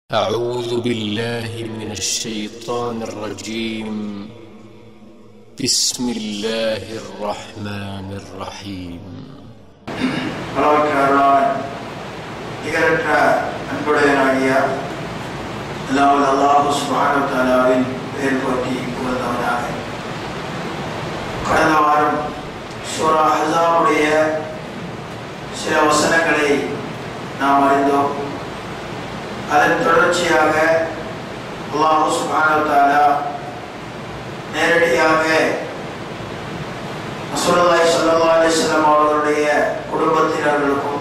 أعوذ بالله من الشيطان الرجيم بسم الله الرحمن الرحيم அளவற்றாரான் நிகரற்ற அன்புடையனாகிய அல்லாமல் அல்லாஹு சுப்ஹானஹு வ தஆலாவின் பெயர் போற்றி புகழ்ந்தவனாக கடந்த வாரம் சூரா ஹஸாவுடைய சில வசனங்களை நாம் அறிந்தோம் அதன் தொடர்ச்சியாக அல்லாஹு சுப்ஹானஹு வ தஆலா நேரடியாக ரசூலுல்லாஹி ஸல்லல்லாஹு அலைஹி வஸல்லம் அவர்களுடைய குடும்பத்தினர்களுக்கும்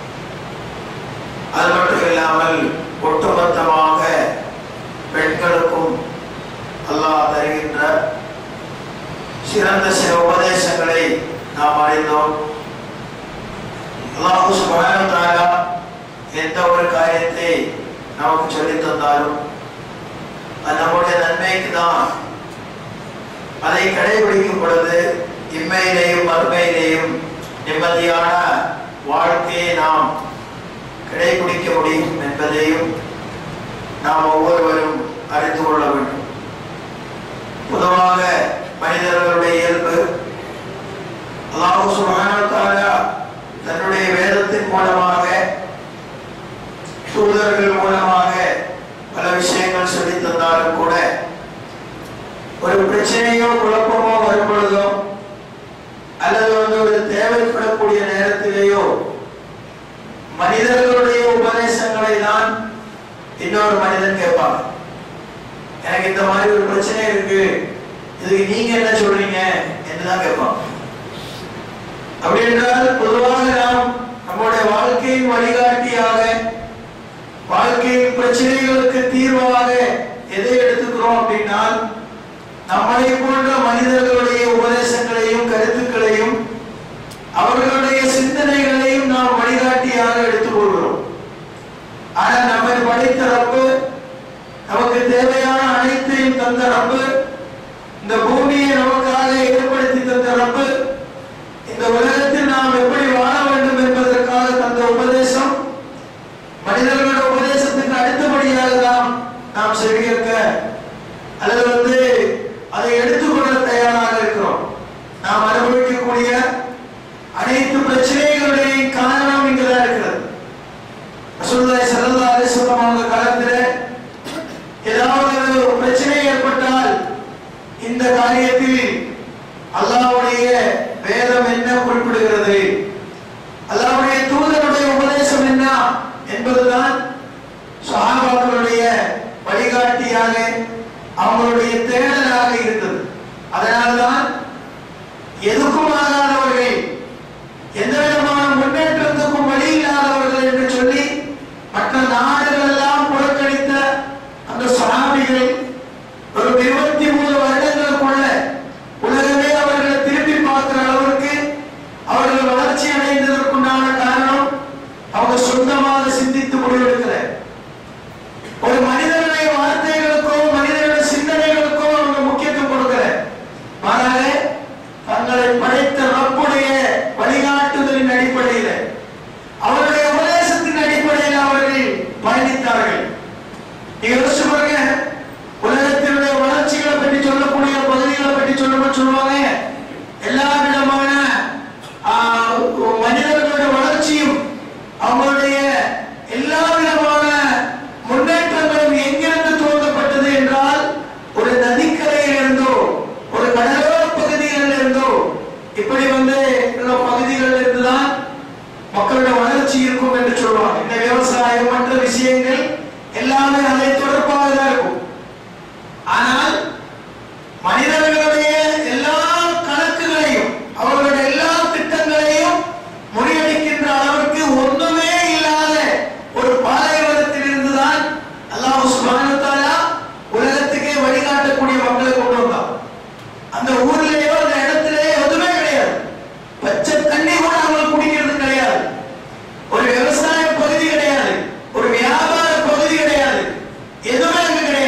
அது மட்டும் இல்லாமல் ஒட்டுமொத்தமாக பெண்களுக்கும் அல்லாஹ் தருகின்ற சிறந்த சில உபதேசங்களை நாம் அறிந்தோம் அல்லாஹு சுப்ஹானஹு வ தஆலா எந்த ஒரு காரியத்தை நமக்கு சொல்லித் தந்தாலும் அது நம்முடைய நன்மைக்கு தான் அதை கடைபிடிக்கும் பொழுது இம்மையிலேயும் மறுமையிலேயும் நிம்மதியான வாழ்க்கையை நாம் கடைபிடிக்க முடியும் என்பதையும் நாம் ஒவ்வொருவரும் அறிந்து கொள்ள வேண்டும் பொதுவாக மனிதர்களுடைய இயல்பு அல்லாஹு சுப்ஹானஹு வ தஆலா தன்னுடைய வேதத்தின் மூலமாக தூதர்கள் மூலமாக பல விஷயங்கள் சொல்லித் தந்தாலும் கூட ஒரு பிரச்சனையோ குழப்பமோ வரும் பொழுதோ அல்லது வந்து ஒரு தேவைப்படக்கூடிய நேரத்திலேயோ மனிதர்களுடைய உபதேசங்களை தான் இன்னொரு மனிதன் கேட்பாங்க எனக்கு இந்த மாதிரி ஒரு பிரச்சனை இருக்கு இதுக்கு நீங்க என்ன சொல்றீங்க என்றுதான் கேட்பாங்க அப்படி என்றால் பொதுவாக நாம் நம்முடைய வாழ்க்கையின் வழிகாட்டியாக வாழ்க்கையின் பிரச்சனைகளுக்கு தீர்வாக எதை எடுத்துக்கிறோம் அப்படின்னால் நம்மளை போன்ற மனிதர்களுடைய உபதேசங்களையும் கருத்துக்களையும் அவர்களுடைய சிந்தனைகளையும் நாம் வழிகாட்டியாக எடுத்துக் கொள்கிறோம் ஆனால் நம்மை படைத்த ரப்பு நமக்கு தேவையான அனைத்தையும் தந்த ரப்பு இந்த பூமியை நமக்காக ஏற்படுத்தி தந்த ரப்பு இந்த உலகத்தில் நாம் எப்படி வாழ வேண்டும் என்பதற்காக தந்த உபதேசம் மனிதர்களுடைய உபதேசத்துக்கு அடுத்தபடியாக தான் நாம் செவியேற்க அல்லது வந்து அதை எடுத்துக்கொள்ள தயாராக இருக்கிறோம் நாம் அனுபவிக்கக்கூடிய அனைத்து பிரச்சனைகளுடைய காரணம் இங்குதான் இருக்கிறது ரசூலுல்லாஹி ஸல்லல்லாஹு அலைஹி வஸல்லம் அவங்க காலத்தில் ஏதாவது ஒரு பிரச்சனை ஏற்பட்டால் இந்த காரியத்தில் அல்லாஹ்வுடைய வேதம் என்ன குறிப்பிடுகிறது அல்லாஹ்வுடைய தூதருடைய உபதேசம் என்ன என்பதுதான் சஹாபாக்களுடைய வழிகாட்டியாக அவங்களுடைய தேடலாக இருந்தது அதனால்தான் எதுக்கும் ஆகாதவர்கள் எந்த விதமான முன்னேற்றத்துக்கும் வழி இல்லாதவர்கள் என்று சொல்லி மற்ற நாடுகள் எல்லாம் புறக்கணித்த அந்த சஹாபிகள் ஒரு இருபத்தி மூணு வருடங்களுக்குள்ள உலகமே அவர்களை திருப்பி பார்க்கிற அளவுக்கு அவர்கள் வளர்ச்சி அடைந்ததற்குண்டான காரணம் அவங்க சொந்தமாக சிந்தித்து முடிவெடுக்கிற ஒரு மனிதனுடைய வார்த்தைகளுக்கோ மனிதனுடைய சிந்தனைகளுக்கோ அவங்க முக்கியத்துவம் கொடுக்கல மாறாக தங்களை படைத்த ரப்புடைய வழிகாட்டுதலின் அடிப்படையில் அவருடைய உபதேசத்தின் அடிப்படையில் அவர்கள் பயணித்தார்கள் நீங்க யோசிச்சு பாருங்க உலகத்தினுடைய வளர்ச்சிகளை பற்றி சொல்லக்கூடிய பகுதிகளை பற்றி சொல்லும்போது சொல்லுவாங்க எல்லா விதமான ஆஹ், மனிதர்களுடைய வளர்ச்சியும் அவங்களுடைய எல்லா விதமான முன்னேற்றங்களும் எங்கிருந்து துவங்கப்பட்டது என்றால் ஒரு நதிக்கரையில் இருந்தோ ஒரு கடலோர பகுதிகளில் இருந்தோ இப்படி வந்து உள்ள பகுதிகளில் இருந்துதான் மக்களுடைய வளர்ச்சி இருக்கும் என்று சொல்லுவாங்க இந்த விவசாயம் மற்ற விஷயங்கள் எல்லாமே அதை தொடர்பாக தான் இருக்கும் ஆனால் மனிதர்களுடைய எல்லா கணக்குகளையும் அவர்களுடைய எல்லா திட்டங்களையும் முறியடிக்கின்ற அளவிற்கு ஒன்றுமே இல்லாத ஒரு பாலைவனத்தில் இருந்துதான் அல்லாஹ் சுப்ஹானஹு வ தஆலா உலகத்துக்கே வழிகாட்டக்கூடிய மக்களை கொண்டு வந்தான் அந்த ஊர்லயோ அந்த இடத்திலேயோ எதுவுமே கிடையாது பச்சை தண்ணி கூட அவங்க குடிக்கிறது கிடையாது ஒரு விவசாய பகுதி கிடையாது ஒரு வியாபார பகுதி கிடையாது எதுவுமே அங்க கிடையாது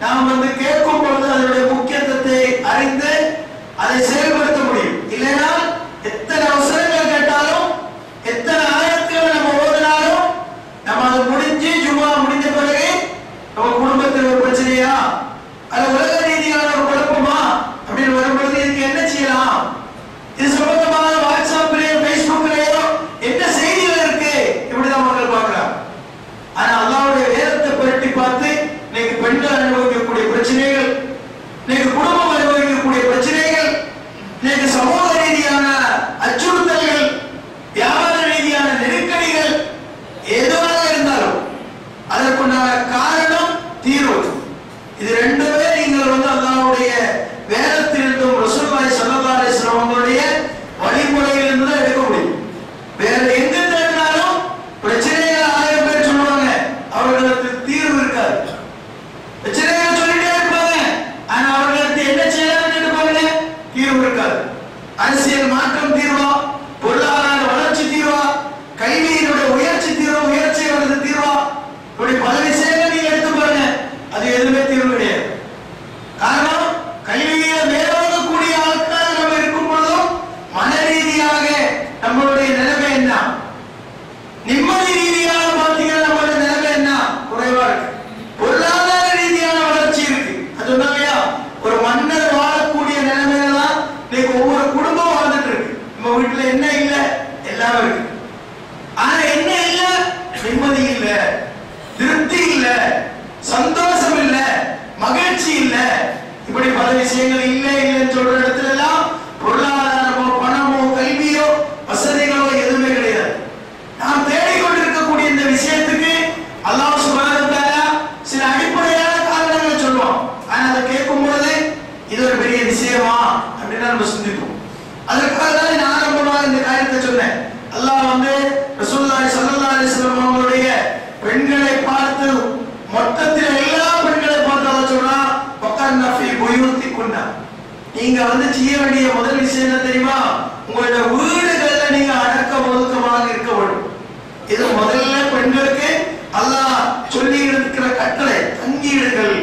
நாம் வந்து கேட்கும் பொழுது அதனுடைய முக்கியத்துவத்தை அறிந்து அதை செயல்படுத்த முடியும் இல்லைன்னா எத்தனை அவசரங்கள் கேட்டாலும் எத்தனை ஆயத்துகள் நம்ம ஓதினாலும் நம்ம அது முடிஞ்சு ஜும்மா முடிஞ்ச பிறகு நம்ம குடும்பத்தில் ஒரு பிரச்சனையா அல்ல உலக ரீதியான ஒரு குழப்பமா அப்படின்னு வரும்பொழுது இதுக்கு என்ன செய்யலாம் இது சம்பந்தமாக வாட்ஸ்அப்லயோ பேஸ்புக்லயோ என்ன செய்திகள் இருக்கு இப்படிதான் மக்கள் பார்க்கிறாங்க ஆனா அல்லாவுடைய வேதத்தை புரட்டி பார்த்து இன்னைக்கு பெண்கள் அனுபவிக்கக்கூடிய பிரச்சனைகள் இன்னைக்கு குடும்பம் அனுபவிக்கக்கூடிய பிரச்சனைகள் இன்னைக்கு சமூக ரீதியான அச்சுறுத்தல்கள் வியாபார ரீதியான நெருக்கடிகள் எதுவாக இருந்தாலும் அதற்குண்டான காரணம் தீர்வு இது ரெண்டுமே நீங்கள் வந்து அல்லாஹ்வுடைய வேதத்திலிருந்தும் ரசூலுல்லாஹி ஸல்லல்லாஹு அலைஹி வஸல்லம் அவங்களுடைய வழிமுறையிலிருந்து தான் எடுக்க முடியும் வேற எங்க தேடினாலும் பிரச்சனைகள் ஆயிரம் பேர் சொல்லுவாங்க அவர்களுக்கு தீர்வு இருக்காது பிரச்சனைகள் சொல்லிட்டே இருப்பாங்க ஆனா அவர்களுக்கு என்ன செய்யலாம்னு கேட்டுப்பாங்க தீர்வு இருக்காது அரசியல் மாற்றம் தீர்வா பொருளாதார வளர்ச்சி தீர்வா கல்வியினுடைய உயர்ச்சி தீர்வா உயர்ச்சி வருது தீர்வா இப்படி பல விஷயங்கள் நீங்க எடுத்து பாருங்க அது எதுவுமே தீர்வு கிடையாது காரணம் கல்வியில மேலோங்கக்கூடிய ஆட்கள் நம்ம இருக்கும் பொழுதும் மன ரீதியாக நம்மளுடைய நிலைமை என்ன நிம்மதி ரீதியாக பார்த்தீங்கன்னா நம்மளுடைய நிலைமை என்ன குறைவா இருக்கு பொருளாதார ரீதியான வளர்ச்சி இருக்கு அது சொன்னாங்கயா ஒரு மன்னர் வாழக்கூடிய நிலைமையில தான் இன்னைக்கு ஒவ்வொரு குடும்பம் வாழ்ந்துட்டு இருக்கு நம்ம வீட்டுல என்ன இல்ல எல்லாம் இருக்கு ஆனா என்ன இல்ல நிம்மதி இல்ல திருப்தி இல்ல சந்தோஷம் இல்ல மகிழ்ச்சி இல்ல இப்படி பல விஷயங்கள் இல்ல இல்லைன்னு சொல்ற இடத்துல எல்லாம் பொருளாதாரமோ பணமோ கல்வியோ வசதிகளோ எதுவுமே கிடையாது நாம் தேடிக்கொண்டிருக்கக்கூடிய இந்த விஷயத்துக்கு அல்லாஹ் சுப்ஹானஹு வ தஆலா சில அடிப்படையான காரணங்களை சொல்லுவோம் ஆனா அதை கேட்கும் பொழுது இது ஒரு பெரிய விஷயமா அப்படின்னு நம்ம சிந்திப்போம் அதற்காக தான் நான் ஆரம்பமாக இந்த காரியத்தை சொன்னேன் அல்லாஹ் வந்து ரசூலுல்லாஹி ஸல்லல்லாஹு அலைஹி வஸல்லம் அவங்களுடைய பெண்களை பார்த்து மொத்தத்தில் எல்லா பெண்களை பார்த்து அல்லாஹ் சொல்றான் வக்கர்ன ஃபீ புயூத்திக்குன்னா நீங்க வந்து செய்ய வேண்டிய முதல் விஷயம் என்ன தெரியுமா உங்களோட வீடுகள்ல நீங்க அடக்க ஒதுக்கமாக இருக்க வேண்டும் இது முதல்ல பெண்களுக்கு அல்லாஹ் சொல்லி இருக்கிற கட்டளை தங்கியிடுங்கள்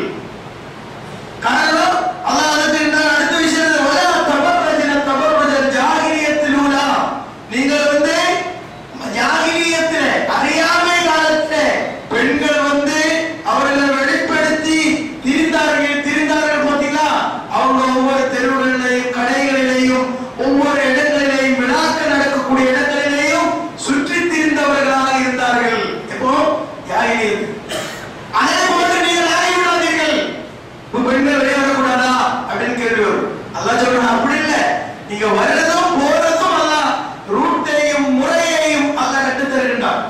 காரணம் அல்லாஹ் அதுக்கு என்ன அடுத்த விஷயம் வலா தபர்ரஜன தபர்ரஜல் ஜாகிலியத்திலூலா நீங்கள் வந்து ஜாகிலியத்திலே அறியாமை காலத்திலே பெண்கள் வந்து அவர்களை வெளிப்படுத்தி திரிந்தார்கள் திரிந்தார்கள் பார்த்தீங்களா அவங்க ஒவ்வொரு தெருவுகளிலேயும் கடைகளிலேயும் ஒவ்வொரு இடங்களிலேயும் விழாக்கள் நடக்கக்கூடிய இடங்களிலேயும் சுற்றி திரிந்தவர்களாக இருந்தார்கள் எப்போ ஜாகிலியத்தில் அதே போன்று நீங்கள் ஆகிவிடாதீர்கள் உங்க பெண்கள் வெளியே வரக்கூடாதா அப்படின்னு கேள்வி வரும் அல்லாஹ் சொல்றான் அப்படி இல்ல நீங்க வர்றதும் போறதும் அல்லாஹ் ரூட்டையும் முறையையும் அல்லாஹ் கற்றுத் தருகின்றான்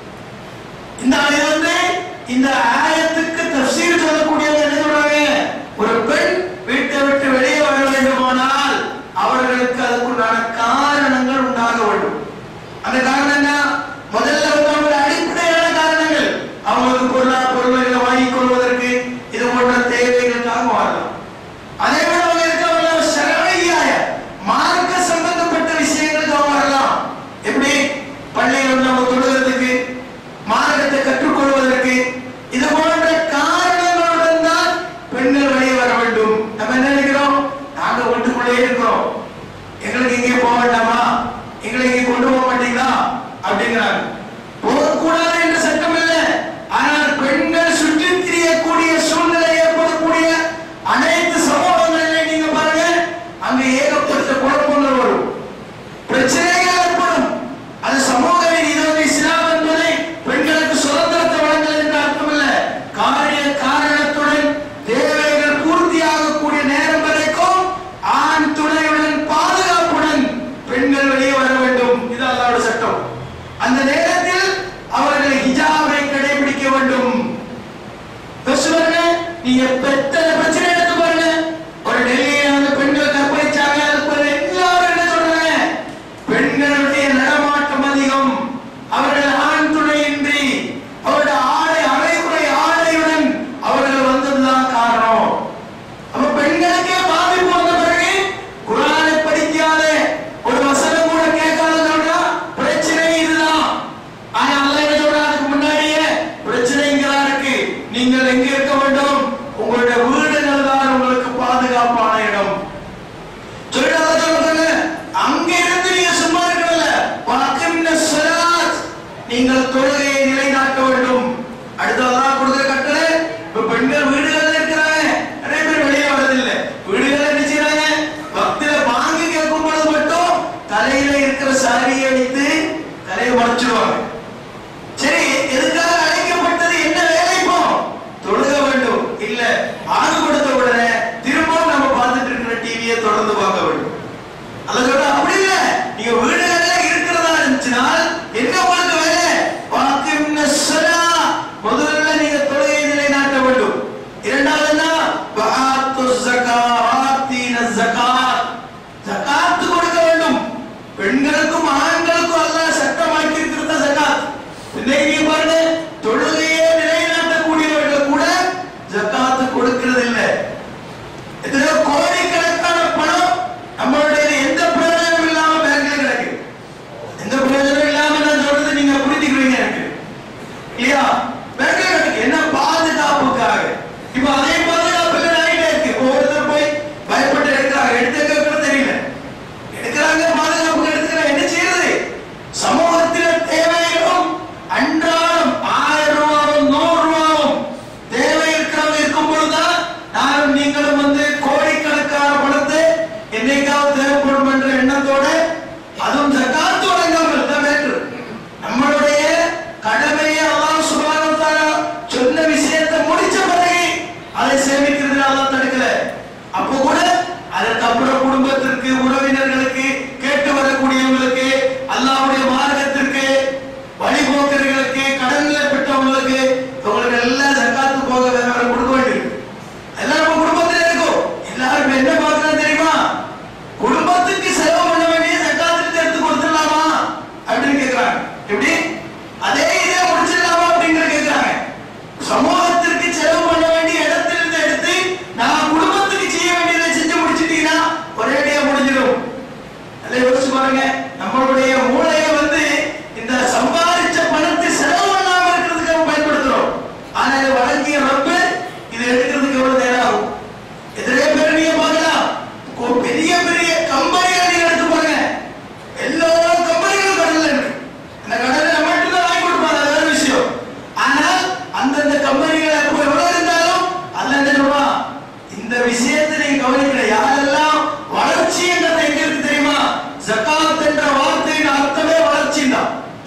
இந்த இது வந்து இந்த ஆயத்துக்கு தஃசீர் சொல்லக்கூடியவங்க என்ன சொல்றாங்க ஒரு பெண் வீட்டை விட்டு வெளியே வர வேண்டுமானால் அவர்களுக்கு அதுக்குண்டான காரணங்கள் உண்டாக வேண்டும் அந்த காரணம் என்ன முதல்ல வந்து அவங்க அடிப்படையான காரணங்கள் அவங்களுக்கு பொருளா பொருள்களை வாங்கிக் கொள்வதற்கு இது போன்ற தேவைகளுக்காக வாழலாம் அதே போல அவங்க இருக்கவங்க சரவையாய மார்க்க சம்பந்தப்பட்ட விஷயங்களுக்காக வரலாம் எப்படி பள்ளியில் வந்து நம்ம தொழுகிறதுக்கு மார்க்கத்தை கற்றுக்கொள்வதற்கு இது போன்ற காரணங்களுடன் தான் பெண்கள் வெளியே வர வேண்டும் நம்ம என்ன நினைக்கிறோம் நாங்க வீட்டுக்குள்ளே இருக்கிறோம் எங்களுக்கு இங்கே போக வேண்டாமா எங்களை இங்கே கொண்டு போக மாட்டீங்களா அப்படிங்கிறாங்க போகக்கூடாது என்ற சட்டம் இல்லை ஆனால் பெண்கள் சுற்றித் திரியக்கூடிய சூழ்நிலை ஏற்படக்கூடிய அனைத்து சமூகங்களிலே நீங்க பாருங்க அங்க ஏகப்பட்ட குழப்பங்கள் வரும் பிரச்சனைகள் ஏற்படும் அது சமூக நீதி இது வந்து இஸ்லாம் என்பதை பெண்களுக்கு சுதந்திரத்தை வழங்கல் என்று அர்த்தமல்ல காரிய காரணத்துடன் தேவைகள் பூர்த்தியாகக்கூடிய நேரம் வரைக்கும் ஆண் துணையுடன் பாதுகாப்புடன் பெண்கள் வெளியே வர வேண்டும் இது அல்லாஹ்வுடைய சட்டம் அந்த நேரத்தில் அவர்கள் ஹிஜாபை கடைபிடிக்க வேண்டும் யோசிச்சு பாருங்க நீங்க பெத்தன பிரச்சனை எடுத்து பாருங்க ஒரு டெல்லியில வந்து பெண்கள் கற்பழிச்சாங்க அதுக்கு ஒரு எல்லாரும் என்ன சொல்றாங்க பெண்களுடைய நடமாட்டம் அதிகம் அவர்கள் ஆண் துணையின்றி அவருடைய ஆடை அரைகுறை ஆடையுடன் அவர்கள் வந்ததுதான் காரணம் அப்ப பெண்களுக்கே பாதிப்பு வந்த பிறகு குரானை படிக்காத ஒரு வசனம் கூட கேட்காத சொல்றா பிரச்சனை இதுதான் ஆனா அல்லாஹ் என்ன சொல்றா அதுக்கு முன்னாடியே பிரச்சனைங்கிறா இருக்கு நீங்கள் எங்க இருக்க வேண்டும் உங்களுடைய தொழுகையை நிலைநாட்ட வேண்டும் அடுத்து அல்லாஹ் கொடுக்கிற கட்டளை இப்ப பெண்கள் வீடுகள்ல இருக்கிறாங்க நிறைய பேர் வெளியே வரதில்லை வீடுகள்ல என்ன செய்யறாங்க பக்தில வாங்கி கேட்கும் பொழுது மட்டும் தலையில இருக்கிற சாரியை வைத்து தலையை மறைச்சிடுவாங்க சரி எதுக்காக அழைக்கப்பட்டது என்ன வேலை இப்போ தொழுக வேண்டும் இல்ல ஆண் கொடுத்த உடனே திரும்பவும் நம்ம பார்த்துட்டு இருக்கிற டிவியை தொடர்ந்து பார்க்க வேண்டும் அல்ல சொல்ற அப்படி இல்ல நீங்க வீடுகள்ல இருக்கிறதா இருந்துச்சுனால் என்ன உங்களுக்கு வேலை வாக்கிம்ன ஸலா முதல்ல நீங்க தொழுகை நிலைநாட்ட வேண்டும் இரண்டாவது என்ன வஆத்து ஸகாத்தின ஸகாத் ஜகாத் கொடுக்க வேண்டும் பெண்களுக்கும் ஆண்களுக்கும் அல்லாஹ் சட்டமாக்கி இருக்கிறத ஜகாத் இன்னைக்கு நீங்க பாருங்க தொழுகையை நிலைநாட்டக்கூடியவர்கள் கூட ஜகாத் கொடுக்கிறது இல்லை எத்தனையோ கோடிக்கணக்கான பணம் நம்மளுடைய எந்த பிரயோஜனம் இல்லாம பேங்க்ல கிடக்கு எந்த பிரயோஜனம் இல்லாம நான் சொல்றது நீங்க புரிஞ்சுக்கிறீங்க எனக்கு இல்லையா பேங்க்ல கிடக்கு என்ன பாதுகாப்புக்காக இப்ப அதே பாதுகாப்பு ஆகிட்டே இருக்கு இப்ப ஒருத்தர் போய் பயப்பட்டு எடுக்கிறாங்க எடுத்து கூட தெரியல எடுக்கிறாங்க பாதுகாப்பு எடுத்துக்கிற என்ன செய்யறது சமூகத்தில் தேவைகளும் அன்றாடம் ஆயிரம் ரூபாவும் நூறு ரூபாவும் தேவை இருக்கிறவங்க இருக்கும் பொழுதுதான் நானும் நீங்களும் வந்து கோடிக்கணக்கான பணத்தை என்னைக்காவது தேவைப்படும் என்ற எண்ணத்தோட அதுவும் ஜகாத்து வழங்காமல் தான் வேற்று நம்மளுடைய கடமையை அல்லாஹ் சுப்ஹானஹு வ தஆலா சொன்ன விஷயத்தை முடிச்ச பிறகு அதை சேமிக்கிறதுல அல்லாஹ் தடுக்கல அப்போ கூட அதற்கப்புறம் குடும்பத்திற்கு உறவினர்களுக்கு கேட்டு வரக்கூடியவங்களுக்கு அல்லாஹ்வுடைய மார்க்கத்திற்கு வழிபோக்கர்களுக்கு கடன்ல பெற்றவங்களுக்கு இவங்களுக்கு எல்லாம் ஜக்காத்து போக வேற வேற கொடுக்க வேண்டியிருக்கு எல்லாம் நம்ம குடும்பத்துல இருக்கும் எல்லாரும் என்ன பார்க்கணும் தெரியுமா குடும்பத்துக்கு செலவு பண்ண வேண்டிய ஜக்காத்துக்கு எடுத்து கொடுத்துடலாமா அப்படின்னு கேக்குறாங்க எப்படி அதே இதே முடிச்சிடலாமா அப்படிங்கிற கேக்குறாங்க சமூகத்திற்கு செலவு பண்ண வேண்டிய இடத்திலிருந்து எடுத்து நான் குடும்பத்துக்கு செய்ய வேண்டியதை செஞ்சு முடிச்சிட்டீங்கன்னா ஒரேடியா முடிஞ்சிடும் நல்லா யோசிச்சு பாருங்க நம்மளுடைய மூளையை வந்து இந்த சம்பாதிச்ச பணத்தை செலவு பண்ணாம இருக்கிறதுக்கு நம்ம பயன்படுத்துறோம் ஆனா இதை வழங்கிய ரப்பு இது எடுக்கிறதுக்கு எவ்வளவு நேரம் ஆகும் எத்தனையோ பேர் நீங்க பார்க்கலாம் கொ- பெரிய பெரிய கம்பெனிகளை நீங்க எடுத்து பாருங்க எல்லா கம்பெனிகளும் கடல்ல இருக்கு அந்த கடலை நம்ம மட்டும் தான் வாங்கி கொடுப்பாங்க அது வேற விஷயம் ஆனால் அந்தந்த கம்பெனிகள் அப்போ எவ்வளவு இருந்தாலும் அதுல என்ன சொல்லுவான் இந்த விஷயத்தை நீங்க கவனிக்கல யாரெல்லாம் வளர்ச்சி என்றது எங்க இருக்கு தெரியுமா ஜகாத் என்ற வார்த்தையின் அர்த்தமே வளர்ச்சி தான்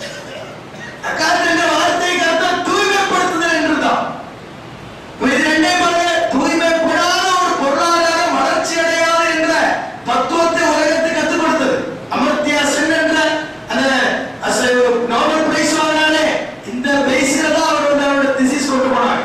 ஜகாத் என்ற வார்த்தைக்கு அர்த்தம் தூய்மைப்படுத்துதல் என்றுதான் இப்ப இது ரெண்டே பாருங்க தூய்மைப்படாத ஒரு பொருளாதாரம் வளர்ச்சி அடையாது என்ற தத்துவத்தை உலகத்துக்கு கற்றுக் கொடுத்தது அமர்த்தியா சென் என்ற அந்த அச- நோபல் பிரைஸ் வாங்கினாலே இந்த பேசில தான் அவர் வந்து அவரோட திசிஸ் கொண்டு போனாங்க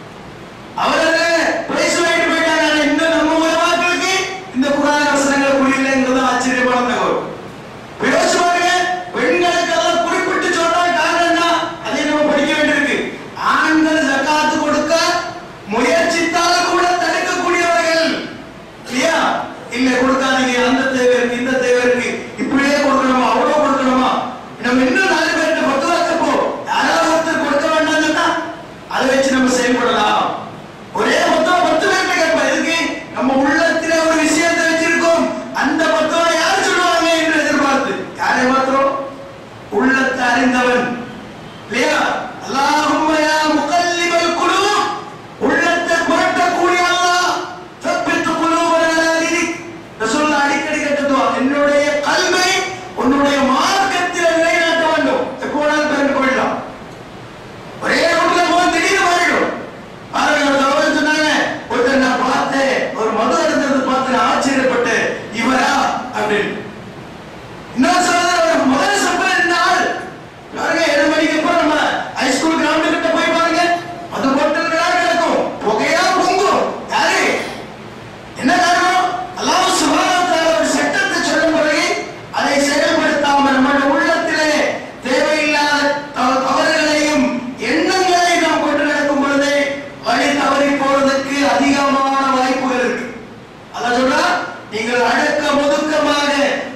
அவர் பிரைஸ் வாங்கிட்டு போயிட்டாங்க ஆனா இன்னும் நம்ம உலமாக்களுக்கு இந்த புராண வசனங்களை புரியலைங்கிறது ஆச்சரியமான தகவல் இப்ப யோசிச்சு பாருங்க பெண்களுக்கு எல்லாம் குறிப்பிட்டு சொல்ற காரணம் என்ன அதை நம்ம படிக்க வேண்டியிருக்கு ஆண்கள் ஜக்காத்து கொடுக்க முயற்சித்தால் கூட தடுக்கக்கூடியவர்கள் இல்லையா இல்ல கொடுக்காதீங்க அந்த தேவை இருக்கு இந்த தேவை இருக்கு இப்படியே கொடுக்கணுமா அவ்வளவு கொடுக்கணுமா நம்ம இன்னும் நாலு பேர்கிட்ட பத்து ரூபா கேட்போம் யாராவது ஒருத்தர் கொடுக்க வேண்டாம் சொன்னா அதை வச்சு நம்ம செயல்படலாம் ஒரே மொத்தம் பத்து பேர்கிட்ட கேட்போம் எதுக்கு நம்ம உள்ளத்திலே ஒரு விஷயத்தை வச்சிருக்கோம் அந்த பத்து ரூபா யார் சொல்லுவாங்க என்று எதிர்பார்த்து யாரை மாத்திரம் உள்ளத்தை அறிந்தவன் இல்லையா அல்லாஹும்ம யா முகல்லிபல் குலூப் உள்ளத்தை புரட்டக்கூடிய அல்லாஹ் தப்பித்து குலூபன அலா தீனிக் ரசூலுல்லாஹ் அடிக்கடி கேட்ட துஆ என்னுடைய கல்வை உன்னுடைய மார்க்கத்தில் நிலைநாட்ட வேண்டும் எப்போ வேணாலும் பிறகு போயிடலாம் ஒரே ரூட்ல போய் திடீர்னு மாறிடும் பாருங்க ஒரு தகவல் சொன்னாங்க ஒருத்தர் நான் பார்த்தேன் ஒரு மது அருந்தது பார்த்து நான் ஆச்சரியப்பட்டேன் இவரா அப்படின்னு இன்னொரு சகோதரர் ஒரு முதல் சம்பளம் இந்த ஆள் பாருங்க ஏழு மணிக்கு அப்புறம் நம்ம ஹைஸ்கூல் கிரவுண்ட் கிட்ட போய் பாருங்க அது போட்டுகளா கிடக்கும் புகையா பொங்கும் யாரு என்ன காரணம் அல்லாஹ் சுப்ஹானஹு வ தஆலா ஒரு சட்டத்தை சொல்லும் பிறகு அதை செயல்படுத்தாமல் நம்முடைய உள்ளத்திலே தேவையில்லாத த- தவறுகளையும் எண்ணங்களையும் நாம் கொண்டு நடக்கும் பொழுது வழி தவறி போவதற்கு அதிகமான வாய்ப்புகள் இருக்கு அல்லாஹ் சொல்றா நீங்கள் அடக்க ஒதுக்கமாக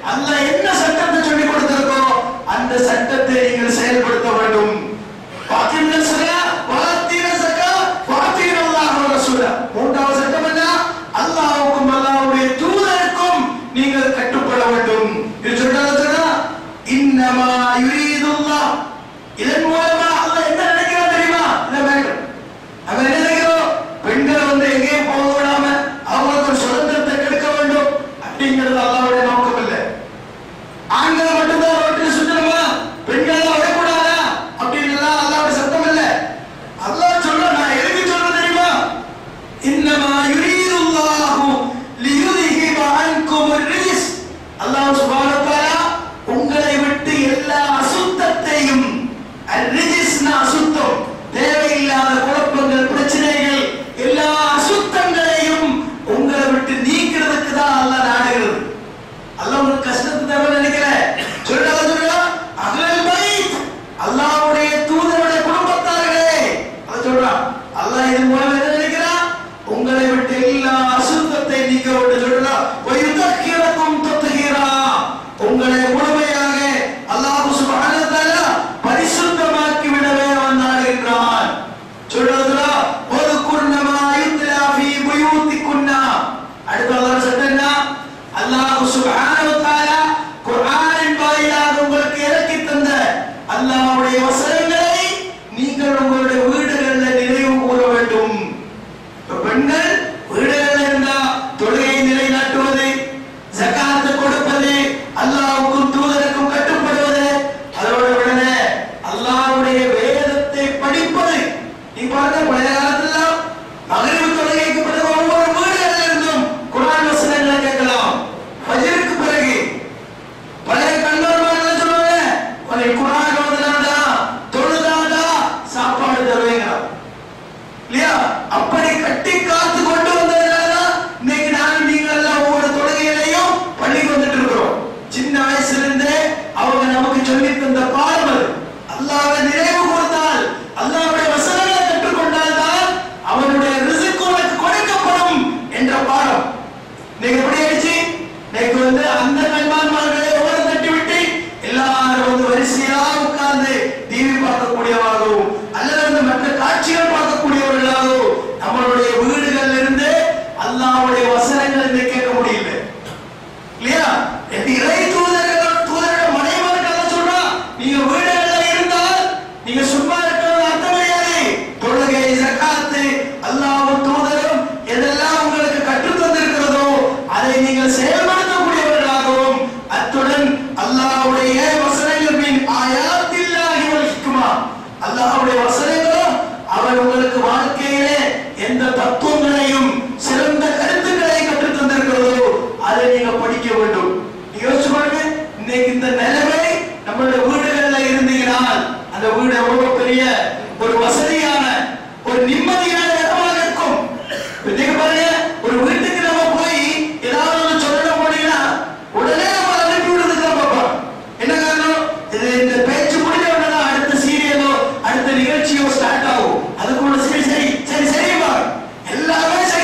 அப்படி கட்டி காத்து கொண்டு வந்ததுனாலதான் இன்னைக்கு நானும் நீங்க எல்லாம் ஒவ்வொரு தொழுகையிலையும் பள்ளிக்கு வந்துட்டு இருக்கிறோம் சின்ன வயசுல இருந்தே அவங்க நமக்கு சொல்லி தந்த பாடம் அது அல்லாஹ்வை நினைவு கூர்ந்தால் அல்லாஹ்வுடைய வசனங்களை கற்றுக்கொண்டால் தான் அவனுடைய ரிசுக்கு உனக்கு கொடுக்கப்படும் என்ற பாடம் நீங்க எப்படி ஆயிடுச்சு இன்னைக்கு வந்து அந்த மென்மான்மார்களை ஓரம் தட்டி விட்டு எல்லாரும் வந்து வரிசையா உட்கார்ந்து டிவி பார்க்கக்கூடியவாகவும் அல்லது வந்து மற்ற காட்சிகள் பார்க்கக்கூடியவர்களாகவும் நம்மளுடைய வீடுகள்ல இருந்து அல்லாஹ்வுடைய வசனங்கள் இன்னைக்கு கேட்க முடியல இல்லையா இந்த இறை தூதர்கள் தூதரோட மனைவர்கள் சொல்றா நீங்க வீடுகள்ல இருந்தால் நீங்க சும்மா இருக்கிறது அர்த்தம் கிடையாது தொழுகை ஜகாத்து அல்லாஹ்வும் தூதரும் எதெல்லாம் உங்களுக்கு கற்றுத் தந்திருக்கிறதோ அதை நீங்கள் செயல்படுத்தக்கூடியவர்களாகவும் அத்துடன் அல்லாஹ்வுடைய வசனங்கள் மின் ஆயாத்தில்லாஹி வல் ஹிக்மா அல்லாஹ்வுடைய வசனங்களும் அவர் உங்களுக்கு வாழ்க்கையிலே எந்த தத்துவங்களையும் சிறந்த கருத்துக்களை கற்றுத் தந்திருக்கிறதோ அதை நீங்க படிக்க வேண்டும் நீங்க யோசிச்சு பாருங்க இன்னைக்கு இந்த நிலைமை நம்மளுடைய வீடுகள்ல இருந்தீங்கனால் அந்த வீடு எவ்வளவு பெரிய ஒரு வசதியான ஒரு நிம்மதியான இடமாக இருக்கும் இப்ப நீங்க பாருங்க ஒரு வீட்டுக்கு நம்ம போய் ஏதாவது ஒண்ணு சொல்லணும் போனீங்கன்னா உடனே நம்ம அனுப்பி விடுறதுக்கு தான் பார்ப்போம் என்ன காரணம் இது இந்த பேச்சு முடிஞ்ச உடனே தான் அடுத்த சீரியலோ அடுத்த நிகழ்ச்சியோ ஸ்டார்ட் ஆகும் அதுக்குள்ள சரி சரி சரி சரிமா எல்லாமே சரி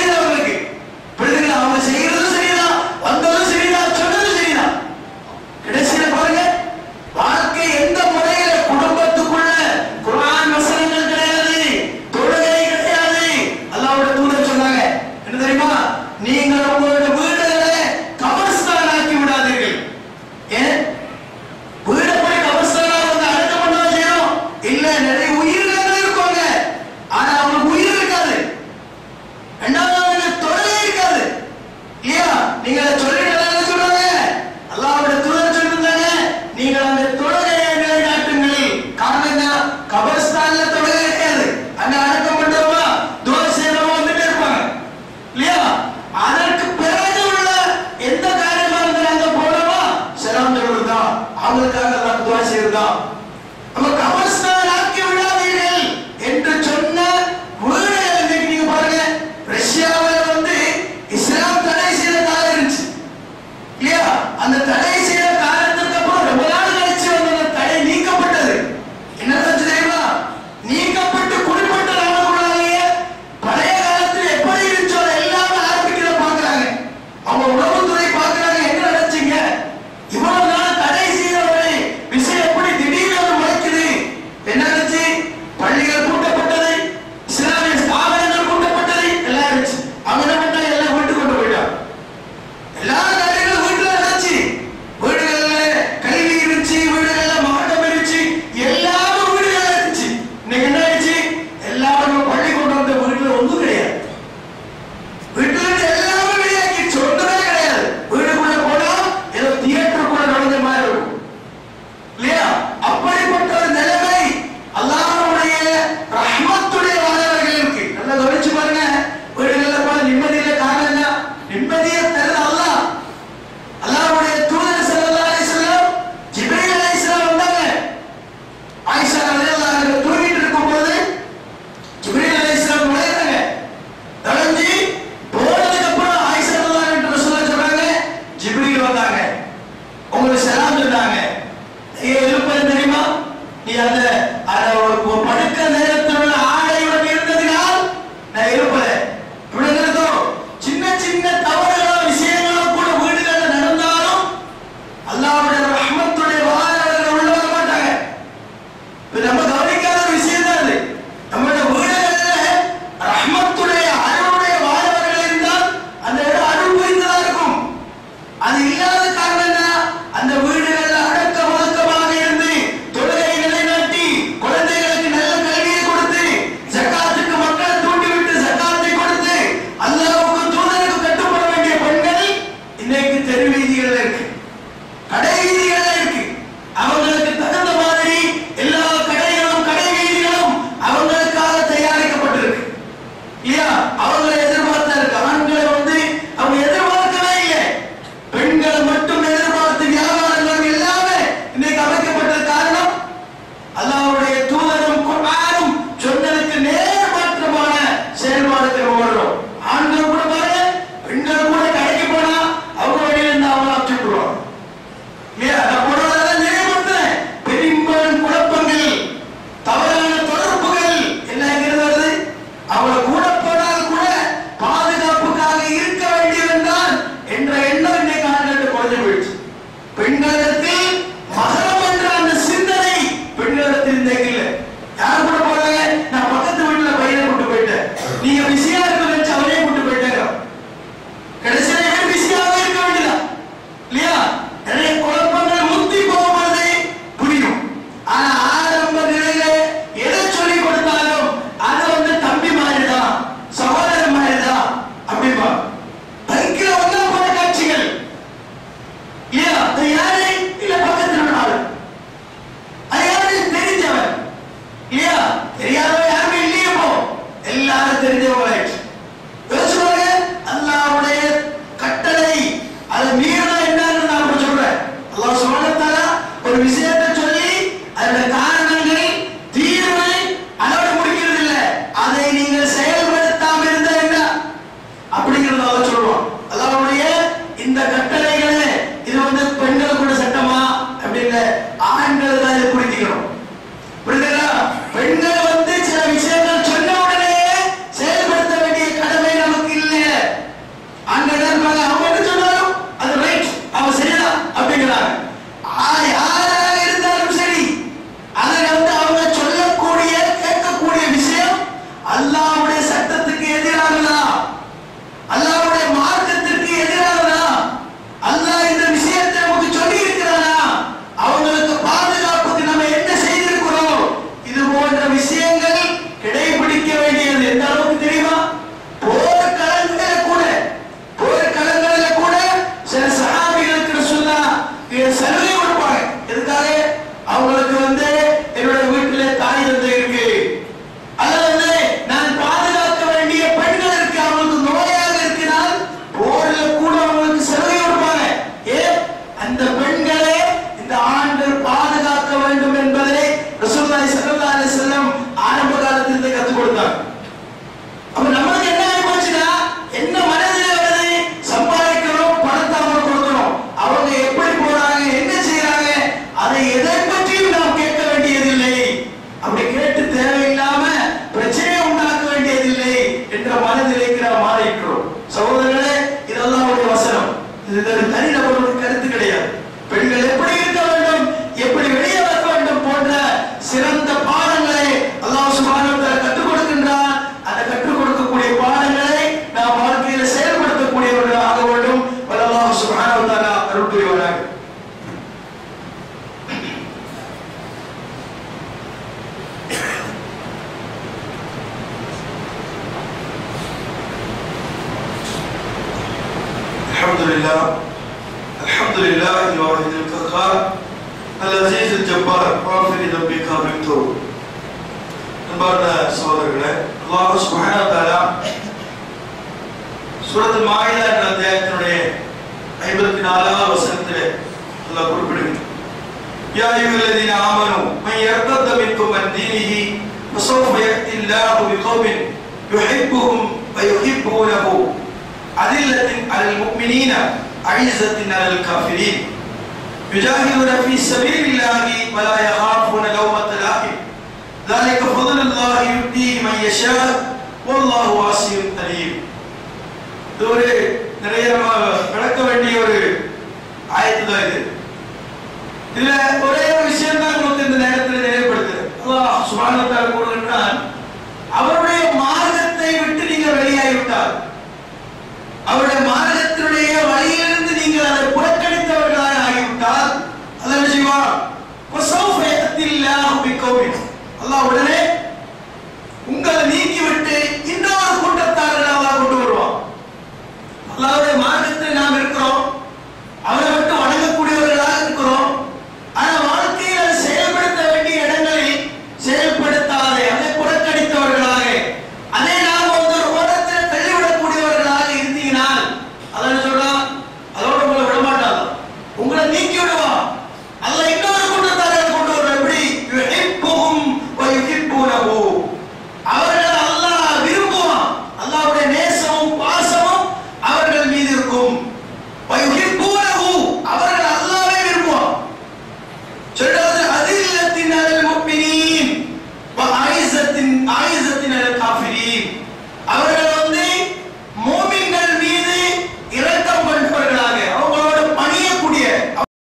الحمد لله الحمد لله الواحد القهار العزيز الجبار غافر ذنبك بالتوب அன்பார்ந்த சகோதரர்களே அல்லாஹ் சுப்ஹானஹு வ தஆலா சூரத்துல் மாயிதா என்ற அத்தியாயத்தினுடைய 54வது வசனத்திலே அல்லாஹ் குறிப்பிடுகிறார் யா அய்யுஹல்லதீன ஆமனு மன் யர்தத மின்கும் அன் தீனிஹி فسوف يأتي الله بقوم يحبهم ويحبونه أذلة على المؤمنين عزة على الكافرين يجاهدون في سبيل الله ولا يخافون لومة لائم ذلك فضل الله يؤتيه من يشاء والله واسع عليم இது ஒரு நிறைய நம்ம விளக்க வேண்டிய ஒரு ஆயத்து தான் இது இதுல ஒரே ஒரு விஷயம் தான் உங்களுக்கு இந்த நேரத்தில் நினைவுபடுத்துது அல்லாஹ் சுப்ஹானஹு வ தஆலா கூறுகின்றான் அவருடைய மார்க்கத்தை விட்டு நீங்கள் வெளியாகிவிட்டால் அவருடைய மார்க்கத்தினுடைய வழியிலிருந்து நீங்கள் அதை புறக்கணித்தவர்களாக ஆகிவிட்டால் அதை என்ன செய்வார் வசௌஃப யஅத்தில்லாஹு பிகௌமின் அல்லாஹ் உடனே